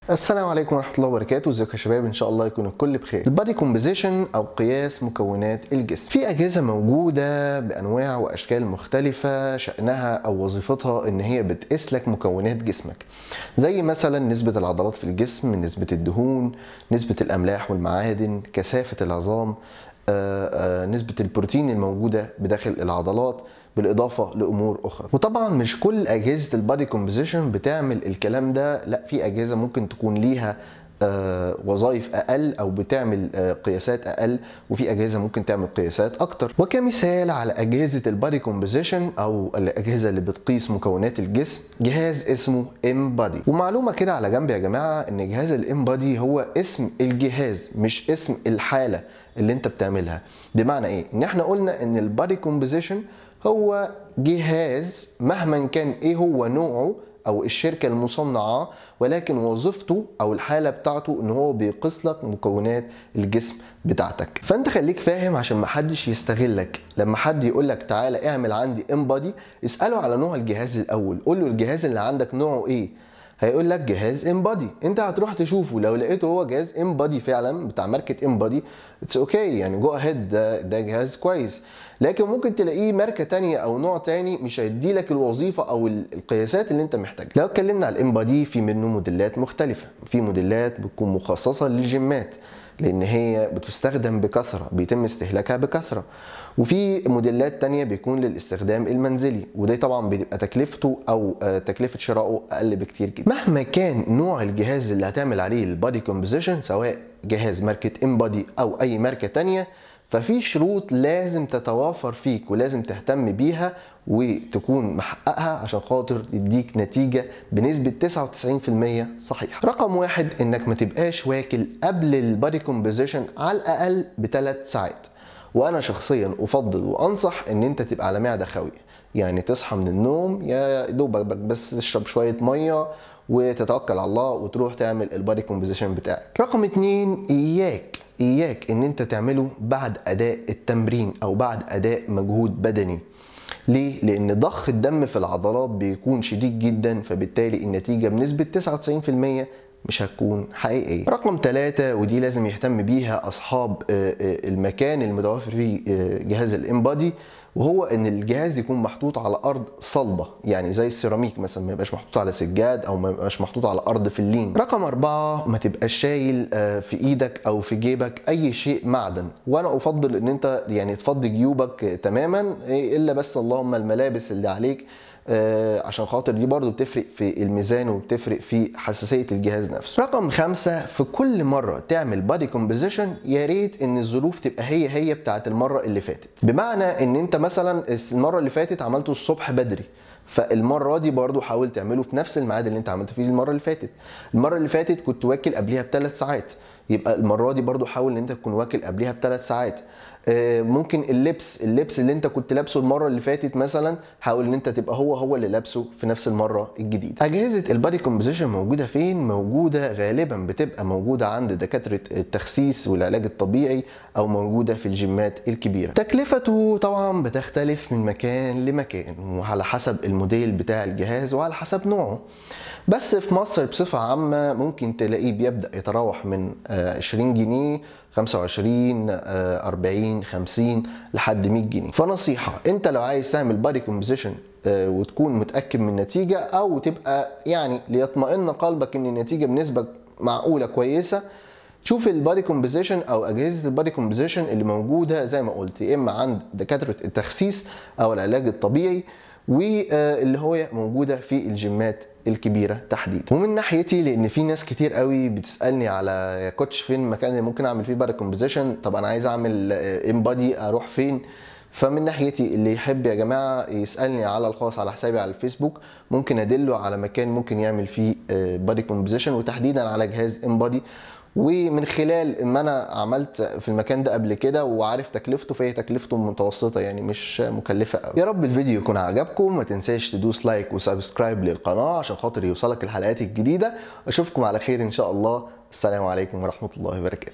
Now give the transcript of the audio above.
السلام عليكم ورحمه الله وبركاته ازيكم يا شباب ان شاء الله يكون الكل بخير البادي كومبوزيشن او قياس مكونات الجسم في اجهزه موجوده بانواع واشكال مختلفه شانها او وظيفتها ان هي بتقيس لك مكونات جسمك زي مثلا نسبه العضلات في الجسم نسبه الدهون نسبه الاملاح والمعادن كثافه العظام آه، آه، نسبه البروتين الموجوده بداخل العضلات بالاضافه لامور اخرى وطبعا مش كل اجهزه البادي كومبوزيشن بتعمل الكلام ده لا في اجهزه ممكن تكون ليها آه، وظائف اقل او بتعمل آه، قياسات اقل وفي اجهزه ممكن تعمل قياسات اكتر وكمثال على اجهزه البادي كومبوزيشن او الاجهزه اللي بتقيس مكونات الجسم جهاز اسمه ام بادي ومعلومه كده على جنب يا جماعه ان جهاز الام بادي هو اسم الجهاز مش اسم الحاله اللي انت بتعملها بمعنى ايه ان احنا قلنا ان البادي كومبوزيشن هو جهاز مهما كان ايه هو نوعه او الشركه المصنعه ولكن وظيفته او الحاله بتاعته ان هو بيقيس لك مكونات الجسم بتاعتك فانت خليك فاهم عشان ما حدش يستغلك لما حد يقول لك تعالى اعمل عندي امبادي اساله على نوع الجهاز الاول قول له الجهاز اللي عندك نوعه ايه هيقول لك جهاز امبادي انت هتروح تشوفه لو لقيته هو جهاز امبادي فعلا بتاع ماركه امبادي اتس اوكي okay. يعني جو اهيد ده, ده جهاز كويس لكن ممكن تلاقيه ماركه تانية او نوع تاني مش هيدي لك الوظيفه او القياسات اللي انت محتاجها لو اتكلمنا على الامبادي في منه موديلات مختلفه في موديلات بتكون مخصصه للجيمات لان هي بتستخدم بكثره بيتم استهلاكها بكثره وفي موديلات تانية بيكون للاستخدام المنزلي وده طبعا بيبقى تكلفته او تكلفه شرائه اقل بكتير جدا مهما كان نوع الجهاز اللي هتعمل عليه البادي كومبوزيشن سواء جهاز ماركه امبادي او اي ماركه تانية ففي شروط لازم تتوافر فيك ولازم تهتم بيها وتكون محققها عشان خاطر يديك نتيجة بنسبة 99% صحيحة رقم واحد انك ما تبقاش واكل قبل البادي كومبوزيشن على الاقل بثلاث ساعات وانا شخصيا افضل وانصح ان انت تبقى على معدة خاوية يعني تصحى من النوم يا دوبك بس تشرب شوية مية وتتوكل على الله وتروح تعمل البادي كومبوزيشن بتاعك رقم اتنين اياك اياك ان انت تعمله بعد اداء التمرين او بعد اداء مجهود بدني ليه؟ لأن ضخ الدم في العضلات بيكون شديد جدا فبالتالي النتيجة بنسبة 99% مش هتكون حقيقية. رقم ثلاثة ودي لازم يهتم بيها أصحاب المكان المتوفر فيه جهاز الإمبادي وهو ان الجهاز يكون محطوط على ارض صلبه يعني زي السيراميك مثلا ما يبقاش محطوط على سجاد او ما يبقاش محطوط على ارض في اللين رقم أربعة ما تبقاش شايل في ايدك او في جيبك اي شيء معدن وانا افضل ان انت يعني تفضي جيوبك تماما الا بس اللهم الملابس اللي عليك عشان خاطر دي برضو بتفرق في الميزان وبتفرق في حساسية الجهاز نفسه رقم خمسة في كل مرة تعمل بادي كومبوزيشن يا ريت ان الظروف تبقى هي هي بتاعت المرة اللي فاتت بمعنى ان انت مثلا المرة اللي فاتت عملته الصبح بدري فالمره دي برضو حاول تعمله في نفس الميعاد اللي انت عملته فيه المره اللي فاتت المره اللي فاتت كنت واكل قبليها بثلاث ساعات يبقى المره دي برضو حاول ان انت تكون واكل قبليها بثلاث ساعات ممكن اللبس اللبس اللي انت كنت لابسه المره اللي فاتت مثلا حاول ان انت تبقى هو هو اللي لابسه في نفس المره الجديده اجهزه البادي كومبوزيشن موجوده فين موجوده غالبا بتبقى موجوده عند دكاتره التخسيس والعلاج الطبيعي او موجوده في الجيمات الكبيره تكلفته طبعا بتختلف من مكان لمكان وعلى حسب الموديل بتاع الجهاز وعلى حسب نوعه بس في مصر بصفة عامة ممكن تلاقيه بيبدأ يتراوح من 20 جنيه 25 40 50 لحد 100 جنيه فنصيحة انت لو عايز تعمل بادي كومبوزيشن وتكون متأكد من النتيجة او تبقى يعني ليطمئن قلبك ان النتيجة بنسبة معقولة كويسة شوف البادي كومبوزيشن او اجهزه البادي كومبوزيشن اللي موجوده زي ما قلت يا اما عند دكاتره التخسيس او العلاج الطبيعي واللي هو موجوده في الجيمات الكبيره تحديدا ومن ناحيتي لان في ناس كتير قوي بتسالني على يا كوتش فين المكان اللي ممكن اعمل فيه بادي كومبوزيشن طب انا عايز اعمل ام بادي اروح فين فمن ناحيتي اللي يحب يا جماعه يسالني على الخاص على حسابي على الفيسبوك ممكن ادله على مكان ممكن يعمل فيه بادي كومبوزيشن وتحديدا على جهاز ام بادي ومن خلال ما انا عملت في المكان ده قبل كده وعارف تكلفته فهي تكلفته متوسطه يعني مش مكلفه قوي يا رب الفيديو يكون عجبكم ما تنساش تدوس لايك وسبسكرايب للقناه عشان خاطر يوصلك الحلقات الجديده اشوفكم على خير ان شاء الله السلام عليكم ورحمه الله وبركاته